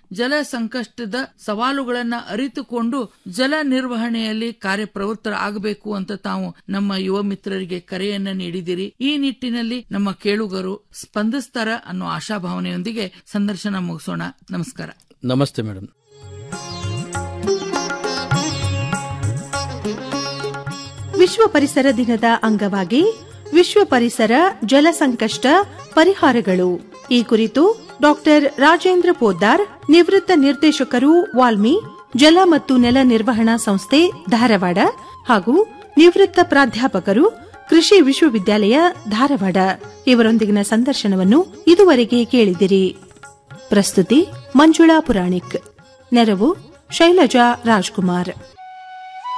ಜಲ ಸಂಕಷ್ಟದ ಸವಾಲುಗಳನ್ನ ಅರಿತುಕೊಂಡು ಜಲ ನಿರ್ವಹಣೆಯಲ್ಲಿ ಕಾರ್ಯಪ್ರವೃತ್ತರಾಗಬೇಕು ಅಂತ ತಾವು ನಮ್ಮ ಯುವ ಮಿತ್ರರಿಗೆ ಕರೆಯನ್ನ ನೀಡಿದಿರಿ ಈ ನಿಟ್ಟಿನಲ್ಲಿ ನಮ್ಮ ಕೇಳುಗರು ಸ್ಪಂದಿಸ್ತಾರ ಅನ್ನೋ ಆಶಾಭಾವನೆಯೊಂದಿಗೆ ಸಂದರ್ಶನ ಮುಗಿಸೋಣ ನಮಸ್ಕಾರ ನಮಸ್ತೆ ಮೇಡಮ್ ವಿಶ್ವ ಪರಿಸರ ದಿನದ ಅಂಗವಾಗಿ ವಿಶ್ವ ಪರಿಸರ ಜಲ ಸಂಕಷ್ಟ ಪರಿಹಾರಗಳು ಈ ಕುರಿತು ಡಾಕ್ಟರ್ ರಾಜೇಂದ್ರ ಪೋದ್ದಾರ್ ನಿವೃತ್ತ ನಿರ್ದೇಶಕರು ವಾಲ್ಮಿ ಜಲ ಮತ್ತು ನೆಲ ನಿರ್ವಹಣಾ ಸಂಸ್ಥೆ ಧಾರವಾಡ ಹಾಗೂ ನಿವೃತ್ತ ಪ್ರಾಧ್ಯಾಪಕರು ಕೃಷಿ ವಿಶ್ವವಿದ್ಯಾಲಯ ಧಾರವಾಡ ಇವರೊಂದಿಗಿನ ಸಂದರ್ಶನವನ್ನು ಇದುವರೆಗೆ ಕೇಳಿದಿರಿ ಪ್ರಸ್ತುತಿ ಮಂಜುಳಾ ಪುರಾಣಿಕ್ ನೆರವು ಶೈಲಜಾ ರಾಜ್ಕುಮಾರ್